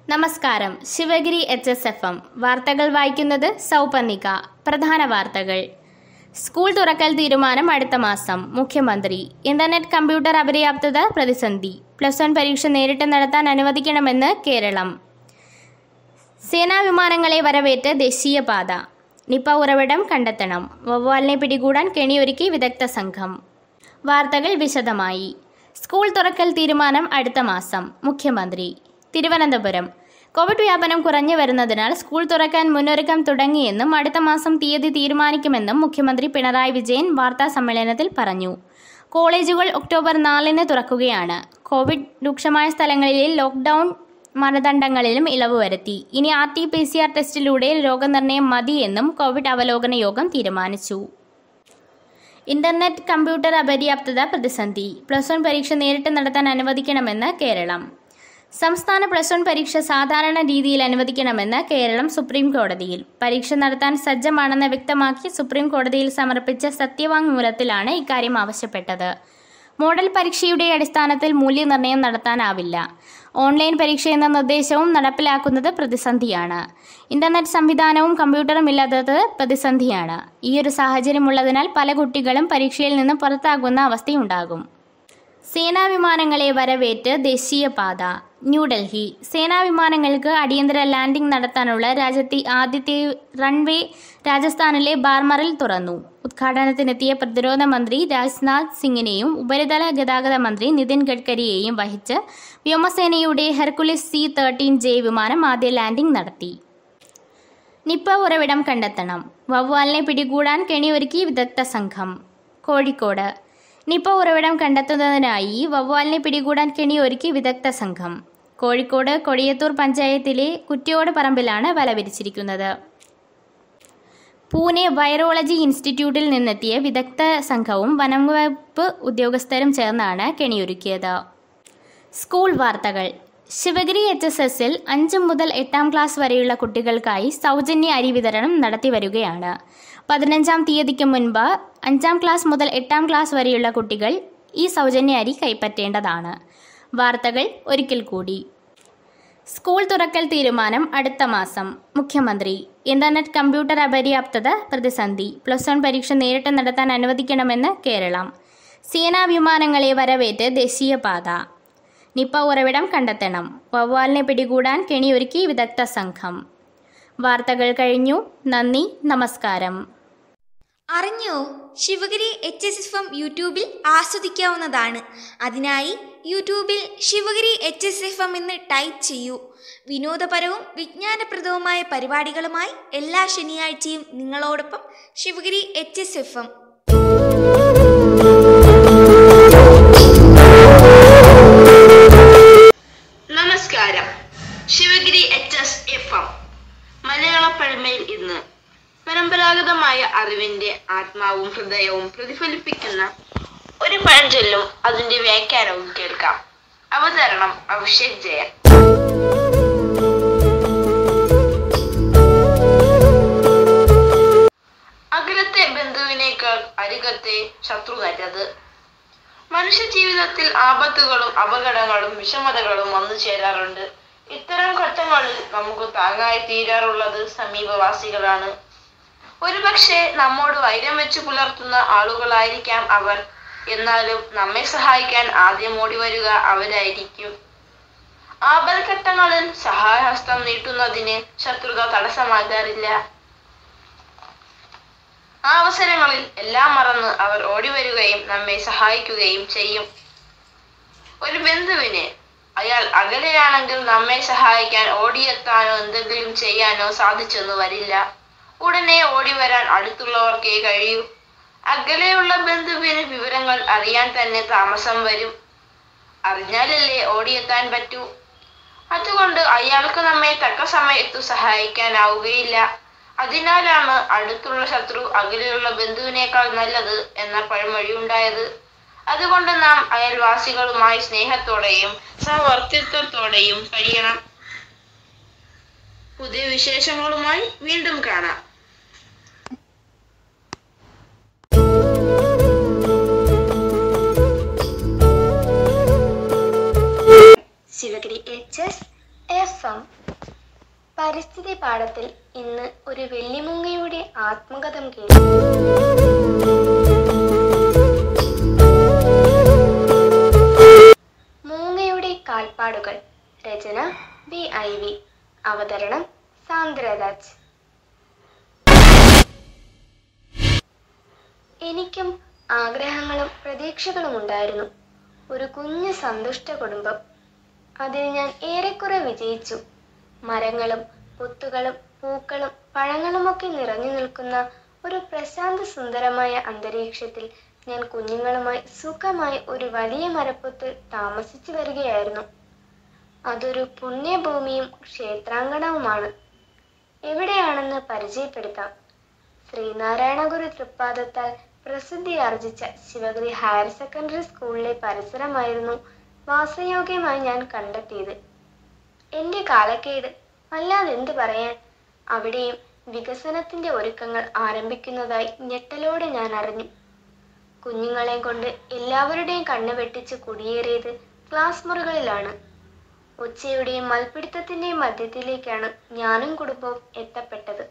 നമസ്കാരം Sivagiri H S F M വാർത്തകൾ വായിക്കുന്നത് സൗപർണിക പ്രധാന വാർത്തകൾ സ്കൂൾ തുറക്കൽ തീരുമാനം അടുത്ത മാസം മുഖ്യമന്ത്രി ഇന്റർനെറ്റ് കമ്പ്യൂട്ടർ അപര്യാപ്തത പ്രതിസന്ധി പ്ലസ് വൺ പരീക്ഷ നേരിട്ട് നടത്താൻ അനുവദിക്കണമെന്ന് കേരളം സേനാ വിമാനങ്ങളെ വരവേറ്റ് ദേശീയപാത നിപ ഉറവിടം കണ്ടെത്തണം വവ്വാലിനെ പിടികൂടാൻ കെണിയൊരുക്കി വിദഗ്ധ സംഘം വാർത്തകൾ വിശദമായി സ്കൂൾ തുറക്കൽ തീരുമാനം അടുത്ത മാസം മുഖ്യമന്ത്രി തിരുവനന്തപുരം കോവിഡ് വ്യാപനം കുറഞ്ഞു വരുന്നതിനാൽ സ്കൂൾ തുറക്കാൻ മുന്നൊരുക്കം തുടങ്ങിയെന്നും അടുത്ത മാസം തീയതി തീരുമാനിക്കുമെന്നും മുഖ്യമന്ത്രി പിണറായി വിജയൻ വാർത്താ സമ്മേളനത്തിൽ പറഞ്ഞു കോളേജുകൾ ഒക്ടോബർ നാലിന് തുറക്കുകയാണ് കോവിഡ് രൂക്ഷമായ സ്ഥലങ്ങളിലെ ലോക്ക്ഡൌൺ മാനദണ്ഡങ്ങളിലും ഇളവ് വരുത്തി ഇനി R T P C R ടെസ്റ്റിലൂടെ രോഗനിർണയം മതിയെന്നും കോവിഡ് അവലോകന യോഗം തീരുമാനിച്ചു ഇന്റർനെറ്റ് കമ്പ്യൂട്ടർ അപര്യാപ്തത പ്രതിസന്ധി പ്ലസ് വൺ പരീക്ഷ നേരിട്ട് നടത്താൻ അനുവദിക്കണമെന്ന് കേരളം സംസ്ഥാന പ്ലസ് വൺ പരീക്ഷ സാധാരണ രീതിയിൽ അനുവദിക്കണമെന്ന് കേരളം സുപ്രീം കോടതിയിൽ പരീക്ഷ നടത്താൻ സജ്ജമാണെന്ന് വ്യക്തമാക്കി സുപ്രീം കോടതിയിൽ സമർപ്പിച്ച സത്യവാങ്മൂലത്തിലാണ് ഇക്കാര്യം ആവശ്യപ്പെട്ടത് മോഡൽ പരീക്ഷയുടെ അടിസ്ഥാനത്തിൽ മൂല്യനിർണ്ണയം നടത്താനാവില്ല ഓൺലൈൻ പരീക്ഷ എന്ന നിർദ്ദേശവും നടപ്പിലാക്കുന്നത് പ്രതിസന്ധിയാണ് ഇന്റർനെറ്റ് സംവിധാനവും കമ്പ്യൂട്ടറും ഇല്ലാത്തത് പ്രതിസന്ധിയാണ് ഈ ഒരു സാഹചര്യമുള്ളതിനാൽ പല കുട്ടികളും പരീക്ഷയിൽ നിന്ന് പുറത്താകുന്ന അവസ്ഥയുണ്ടാകും സേനാ വിമാനങ്ങളെ വരവേറ്റ് ദേശീയപാത ന്യൂഡൽഹി സേനാ വിമാനങ്ങൾക്ക് അടിയന്തര ലാൻഡിംഗ് നടത്താനുള്ള രാജ്യത്തെ ആദ്യത്തെ റൺവേ രാജസ്ഥാനിലെ ബാർമറിൽ തുറന്നു ഉദ്ഘാടനത്തിനെത്തിയ പ്രതിരോധ മന്ത്രി രാജ്നാഥ് സിംഗിനെയും ഉപരിതല ഗതാഗത മന്ത്രി നിതിൻ ഗഡ്കരിയെയും വഹിച്ച് വ്യോമസേനയുടെ ഹെർക്കുലിസ് സി തേർട്ടീൻ ജെ വിമാനം ആദ്യ ലാൻഡിംഗ് നടത്തി നിപ്പ ഉറവിടം കണ്ടെത്തണം വവ്വാലിനെ പിടികൂടാൻ കെണിയൊരുക്കി വിദഗ്ധ സംഘം കോഴിക്കോട് നിപ്പ ഉറവിടം കണ്ടെത്തുന്നതിനായി വവ്വാലിനെ പിടികൂടാൻ കെണിയൊരുക്കി വിദഗ്ധ സംഘം കോഴിക്കോട് കൊടിയത്തൂർ പഞ്ചായത്തിലെ കുറ്റിയോട് പറമ്പിലാണ് വല വിരിച്ചിരിക്കുന്നത് പൂനെ വൈറോളജി ഇൻസ്റ്റിറ്റ്യൂട്ടിൽ നിന്നെത്തിയ വിദഗ്ധ സംഘവും വനംവകുപ്പ് ഉദ്യോഗസ്ഥരും ചേർന്നാണ് കെണിയൊരുക്കിയത് സ്കൂൾ വാർത്തകൾ ശിവഗിരി എച്ച് എസ് എസിൽ അഞ്ച് മുതൽ എട്ടാം ക്ലാസ് വരെയുള്ള കുട്ടികൾക്കായി സൗജന്യ അരി വിതരണം നടത്തി വരികയാണ് പതിനഞ്ചാം തീയതിക്ക് മുൻപ് അഞ്ചാം ക്ലാസ് മുതൽ എട്ടാം ക്ലാസ് വരെയുള്ള കുട്ടികൾ ഈ സൗജന്യ അരി കൈപ്പറ്റേണ്ടതാണ് വാർത്തകൾ ഒരിക്കൽ കൂടി സ്കൂൾ തുറക്കൽ തീരുമാനം അടുത്ത മാസം മുഖ്യമന്ത്രി ഇന്റർനെറ്റ് കമ്പ്യൂട്ടർ അപര്യാപ്തത പ്രതിസന്ധി പ്ലസ് വൺ പരീക്ഷ നേരിട്ട് നടത്താൻ അനുവദിക്കണമെന്ന് കേരളം സേനാ വിമാനങ്ങളെ വരവേറ്റ് ദേശീയപാത നിപ്പ ഉറവിടം കണ്ടെത്തണം വവ്വാലിനെ പിടികൂടാൻ കെണിയൊരുക്കി വിദഗ്ധ സംഘം വാർത്തകൾ കഴിഞ്ഞു നന്ദി നമസ്കാരം അറിഞ്ഞോ Sivagiri H S F M യൂട്യൂബിൽ ആസ്വദിക്കാവുന്നതാണ് അതിനായി യൂട്യൂബിൽ Sivagiri H S F M എന്ന് ടൈപ്പ് ചെയ്യൂ വിനോദപരവും വിജ്ഞാനപ്രദവുമായ പരിപാടികളുമായി എല്ലാ ശനിയാഴ്ചയും നിങ്ങളോടൊപ്പം Sivagiri H S F M നമസ്കാരം Sivagiri H S F M Malayala പഴമയിൽ ഇന്ന് പരമ്പരാഗതമായ അറിവിന്റെ ആത്മാവും ഹൃദയവും പ്രതിഫലിപ്പിക്കുന്ന ഒരു പഴഞ്ചൊല്ലും അതിന്റെ വ്യാഖ്യാനവും കേൾക്കാം അവതരണം അഭിഷേക് ജയൻ അകലത്തെ ബന്ധുവിനേക്കാൾ അരികത്തെ ശത്രു നല്ലത് മനുഷ്യ ജീവിതത്തിൽ ആപത്തുകളും അപകടങ്ങളും വിഷമതകളും വന്നു ചേരാറുണ്ട് ഇത്തരം ഘട്ടങ്ങളിൽ നമുക്ക് താങ്ങായി തീരാറുള്ളത് സമീപവാസികളാണ് ഒരുപക്ഷെ നമ്മോട് വൈരം വെച്ച് പുലർത്തുന്ന ആളുകളായിരിക്കാം അവർ എന്നാലും നമ്മെ സഹായിക്കാൻ ആദ്യം ഓടി വരിക അവരായിരിക്കും ആപൽഘട്ടങ്ങളിൽ സഹായഹസ്തം നീട്ടുന്നതിന് ശത്രുത തടസ്സമാകാറില്ല ആ അവസരങ്ങളിൽ എല്ലാം മറന്ന് അവർ ഓടിവരികയും നമ്മെ സഹായിക്കുകയും ചെയ്യും ഒരു ബന്ധുവിന് അയാൾ അകലെയാണെങ്കിൽ നമ്മെ സഹായിക്കാൻ ഓടിയെത്താനോ എന്തെങ്കിലും ചെയ്യാനോ സാധിച്ചെന്ന് വരില്ല ഉടനെ ഓടി വരാൻ അടുത്തുള്ളവർക്കേ കഴിയൂ അകലെയുള്ള ബന്ധുവിന് വിവരങ്ങൾ അറിയാൻ തന്നെ താമസം വരും അറിഞ്ഞാലല്ലേ ഓടിയെത്താൻ പറ്റൂ അതുകൊണ്ട് അയാൾക്ക് നമ്മെ തക്ക സമയത്തു സഹായിക്കാനാവുകയില്ല അതിനാലാണ് അടുത്തുള്ള ശത്രു അകലെയുള്ള ബന്ധുവിനേക്കാൾ നല്ലത് എന്ന പഴമൊഴി ഉണ്ടായത് അതുകൊണ്ട് നാം അയൽവാസികളുമായി സ്നേഹത്തോടെയും സഹവർത്തിത്വത്തോടെയും കഴിയണം പുതിയ വിശേഷങ്ങളുമായി വീണ്ടും കാണാം Sivagiri H S F M പരിസ്ഥിതി പാഠത്തിൽ ഇന്ന് ഒരു വെള്ളിമൂങ്ങയുടെ ആത്മകഥം കേൾക്കും മൂങ്ങയുടെ കാൽപ്പാടുകൾ രചന ബി ഐ വി അവതരണം സാന്ദ്രരാജ് എനിക്കും ആഗ്രഹങ്ങളും പ്രതീക്ഷകളും ഉണ്ടായിരുന്നു ഒരു കുഞ്ഞു സന്തുഷ്ട കുടുംബം അതിൽ ഞാൻ ഏറെക്കുറെ വിജയിച്ചു മരങ്ങളും പുത്തുകളും പൂക്കളും പഴങ്ങളുമൊക്കെ നിറഞ്ഞു നിൽക്കുന്ന ഒരു പ്രശാന്ത സുന്ദരമായ അന്തരീക്ഷത്തിൽ ഞാൻ കുഞ്ഞുങ്ങളുമായി സുഖമായി ഒരു വലിയ മരപ്പൊത്ത് താമസിച്ചു വരികയായിരുന്നു അതൊരു പുണ്യഭൂമിയും ക്ഷേത്രാങ്കണവുമാണ് എവിടെയാണെന്ന് പരിചയപ്പെടുത്താം ശ്രീനാരായണ ഗുരു തൃപ്പാദത്താൽ പ്രസിദ്ധി ആർജിച്ച ശിവഗിരി ഹയർ സെക്കൻഡറി സ്കൂളിലെ പരിസരമായിരുന്നു വാസയോഗ്യമായി ഞാൻ കണ്ടെത്തിയത് എന്റെ കാലക്കേട് അല്ലാതെ എന്ത് പറയാൻ അവിടെയും വികസനത്തിന്റെ ഒരുക്കങ്ങൾ ആരംഭിക്കുന്നതായി ഞെട്ടലോടെ ഞാൻ അറിഞ്ഞു കുഞ്ഞുങ്ങളെ കൊണ്ട് എല്ലാവരുടെയും കണ്ണ് വെട്ടിച്ച് കുടിയേറിയത് ക്ലാസ് മുറികളിലാണ് ഉച്ചയുടെയും മൽപ്പിടുത്തത്തിന്റെയും മധ്യത്തിലേക്കാണ് ഞാനും കുടുംബവും എത്തപ്പെട്ടത്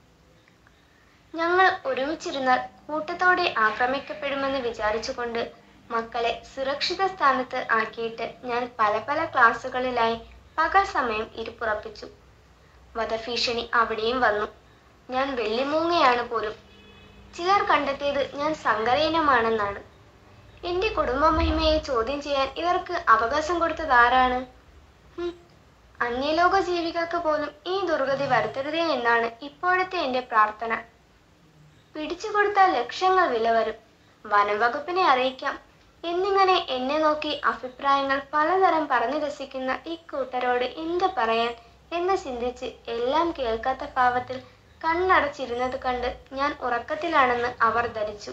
ഞങ്ങൾ ഒരുമിച്ചിരുന്നാൽ കൂട്ടത്തോടെ ആക്രമിക്കപ്പെടുമെന്ന് വിചാരിച്ചുകൊണ്ട് മക്കളെ സുരക്ഷിത സ്ഥാനത്ത് ആക്കിയിട്ട് ഞാൻ പല പല ക്ലാസ്സുകളിലായി പകൽ സമയം ഇരിപ്പുറപ്പിച്ചു വധഭീഷണി അവിടെയും വന്നു ഞാൻ വെള്ളിമൂങ്ങയാണ് പോലും ചിലർ കണ്ടെത്തിയത് ഞാൻ സങ്കരയിനമാണെന്നാണ് എന്റെ കുടുംബ മഹിമയെ ചോദ്യം ചെയ്യാൻ ഇവർക്ക് അവകാശം കൊടുത്തത് ആരാണ് ഹും, അന്യലോക ജീവികൾക്ക് പോലും ഈ ദുർഗതി വരുത്തരുതേ എന്നാണ് ഇപ്പോഴത്തെ എന്റെ പ്രാർത്ഥന പിടിച്ചു കൊടുത്താൽ ലക്ഷങ്ങൾ വില വരും വനം വകുപ്പിനെ അറിയിക്കാം എന്നിങ്ങനെ എന്നെ നോക്കി അഭിപ്രായങ്ങൾ പലതരം പറഞ്ഞു രസിക്കുന്ന ഈ കൂട്ടരോട് എന്ത് പറയാൻ എന്ന് ചിന്തിച്ച് എല്ലാം കേൾക്കാത്ത ഭാവത്തിൽ കണ്ണടച്ചിരുന്നത് കണ്ട് ഞാൻ ഉറക്കത്തിലാണെന്ന് അവർ ധരിച്ചു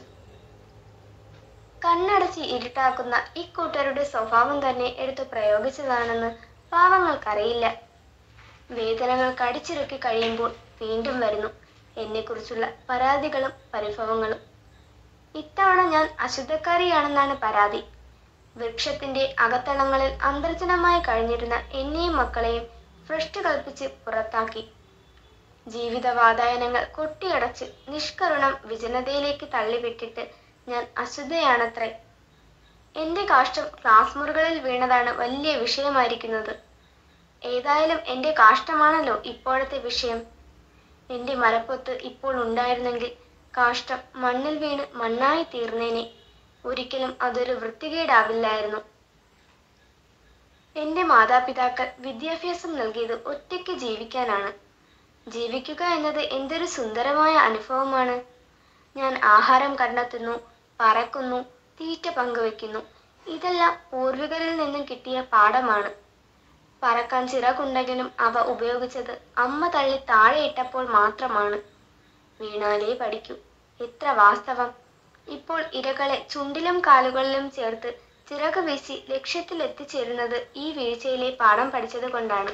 കണ്ണടച്ച് ഇരുട്ടാക്കുന്ന ഈ കൂട്ടരുടെ സ്വഭാവം തന്നെ എടുത്തു പ്രയോഗിച്ചതാണെന്ന് പാവങ്ങൾക്കറിയില്ല വേദനകൾ കടിച്ചിറക്കി കഴിയുമ്പോൾ വീണ്ടും വരുന്നു എന്നെക്കുറിച്ചുള്ള പരാതികളും പരിഭവങ്ങളും ഇത്തവണ ഞാൻ അശുദ്ധക്കാരിയാണെന്നാണ് പരാതി വൃക്ഷത്തിന്റെ അകത്തളങ്ങളിൽ അന്തർജനമായി കഴിഞ്ഞിരുന്ന എന്നെയും മക്കളെയും ഭ്രഷ്ട് കൽപ്പിച്ച് പുറത്താക്കി ജീവിതവാതായനങ്ങൾ കൊട്ടിയടച്ച് നിഷ്കരുണം വിജനതയിലേക്ക് തള്ളിവിട്ടിട്ട് ഞാൻ അശുദ്ധയാണത്രേ എന്റെ കാഷ്ടം ക്ലാസ് മുറികളിൽ വീണതാണ് വലിയ വിഷയമായിരിക്കുന്നത് ഏതായാലും എന്റെ കാഷ്ടമാണല്ലോ ഇപ്പോഴത്തെ വിഷയം എന്റെ മരപ്പൊത്ത് ഇപ്പോൾ ഉണ്ടായിരുന്നെങ്കിൽ കാഷ്ടം മണ്ണിൽ വീണ് മണ്ണായി തീർന്നേനെ ഒരിക്കലും അതൊരു വൃത്തികേടാവില്ലായിരുന്നു എന്റെ മാതാപിതാക്കൾ വിദ്യാഭ്യാസം നൽകിയത് ഒറ്റയ്ക്ക് ജീവിക്കാനാണ് ജീവിക്കുക എന്നത് എന്തൊരു സുന്ദരമായ അനുഭവമാണ് ഞാൻ ആഹാരം കണ്ടെത്തുന്നു പറക്കുന്നു തീറ്റ പങ്കുവെക്കുന്നു ഇതെല്ലാം പൂർവികരിൽ നിന്നും കിട്ടിയ പാഠമാണ് പറക്കാൻ ചിറകുണ്ടെങ്കിലും അവ ഉപയോഗിച്ചത് അമ്മ തള്ളി താഴെയിട്ടപ്പോൾ മാത്രമാണ് വീണാലേ പഠിക്കൂ എത്ര വാസ്തവം ഇപ്പോൾ ഇരകളെ ചുണ്ടിലും കാലുകളിലും ചേർത്ത് ചിറക് വീശി ലക്ഷ്യത്തിൽ എത്തിച്ചേരുന്നത് ഈ വീഴ്ചയിലെ പാഠം പഠിച്ചത് കൊണ്ടാണ്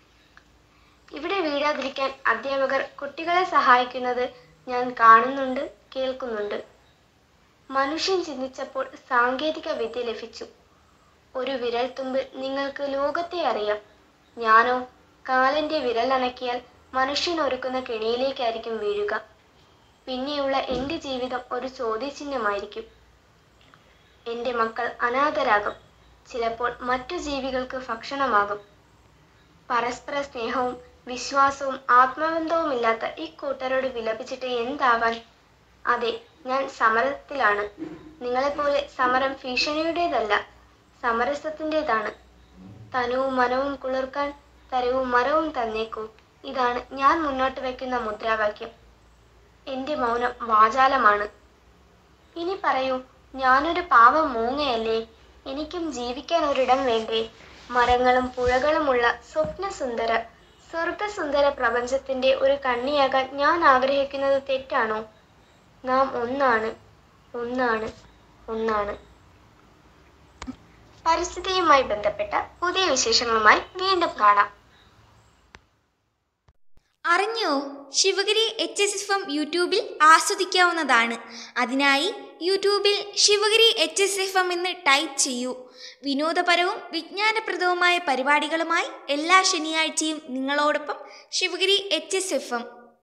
ഇവിടെ വീഴാതിരിക്കാൻ അധ്യാപകർ കുട്ടികളെ സഹായിക്കുന്നത് ഞാൻ കാണുന്നുണ്ട് കേൾക്കുന്നുണ്ട് മനുഷ്യൻ ചിന്തിച്ചപ്പോൾ സാങ്കേതിക വിദ്യ ലഭിച്ചു ഒരു വിരൽ തുമ്പിൽ നിങ്ങൾക്ക് ലോകത്തെ അറിയാം ഞാനോ കാലിന്റെ വിരൽ അണക്കിയാൽ മനുഷ്യൻ ഒരുക്കുന്ന കെണിയിലേക്കായിരിക്കും വീഴുക പിന്നെയുള്ള എൻ്റെ ജീവിതം ഒരു ചോദ്യചിഹ്നമായിരിക്കും എൻ്റെ മക്കൾ അനാഥരാകും ചിലപ്പോൾ മറ്റു ജീവികൾക്ക് ഭക്ഷണമാകും പരസ്പര സ്നേഹവും വിശ്വാസവും ആത്മബന്ധവുമില്ലാത്ത ഈ കൂട്ടരോട് വിലപിച്ചിട്ട് എന്താവാൻ അതെ ഞാൻ സമരത്തിലാണ് നിങ്ങളെപ്പോലെ സമരം ഭീഷണിയുടേതല്ല സമരസത്തിൻ്റെതാണ് തനുവും മനവും കുളിർക്കാൻ തരവും മരവും തന്നേക്കൂ ഇതാണ് ഞാൻ മുന്നോട്ട് വയ്ക്കുന്ന മുദ്രാവാക്യം എന്റെ മൗനം വാചാലമാണ് ഇനി പറയൂ ഞാനൊരു പാവം മൂങ്ങയല്ലേ എനിക്കും ജീവിക്കാൻ ഒരിടം വേണ്ടേ മരങ്ങളും പുഴകളുമുള്ള സ്വപ്നസുന്ദര സ്വർഗസുന്ദര പ്രപഞ്ചത്തിന്റെ ഒരു കണ്ണിയാകാൻ ഞാൻ ആഗ്രഹിക്കുന്നത് തെറ്റാണോ നാം ഒന്നാണ് ഒന്നാണ് ഒന്നാണ് പരിസ്ഥിതിയുമായി ബന്ധപ്പെട്ട പുതിയ വിശേഷങ്ങളുമായി വീണ്ടും കാണാം അറിഞ്ഞോ Sivagiri H S F M യൂട്യൂബിൽ ആസ്വദിക്കാവുന്നതാണ് അതിനായി യൂട്യൂബിൽ Sivagiri H S F M എന്ന് ടൈപ്പ് ചെയ്യൂ വിനോദപരവും വിജ്ഞാനപ്രദവുമായ പരിപാടികളുമായി എല്ലാ ശനിയാഴ്ചയും നിങ്ങളോടൊപ്പം Sivagiri H S F M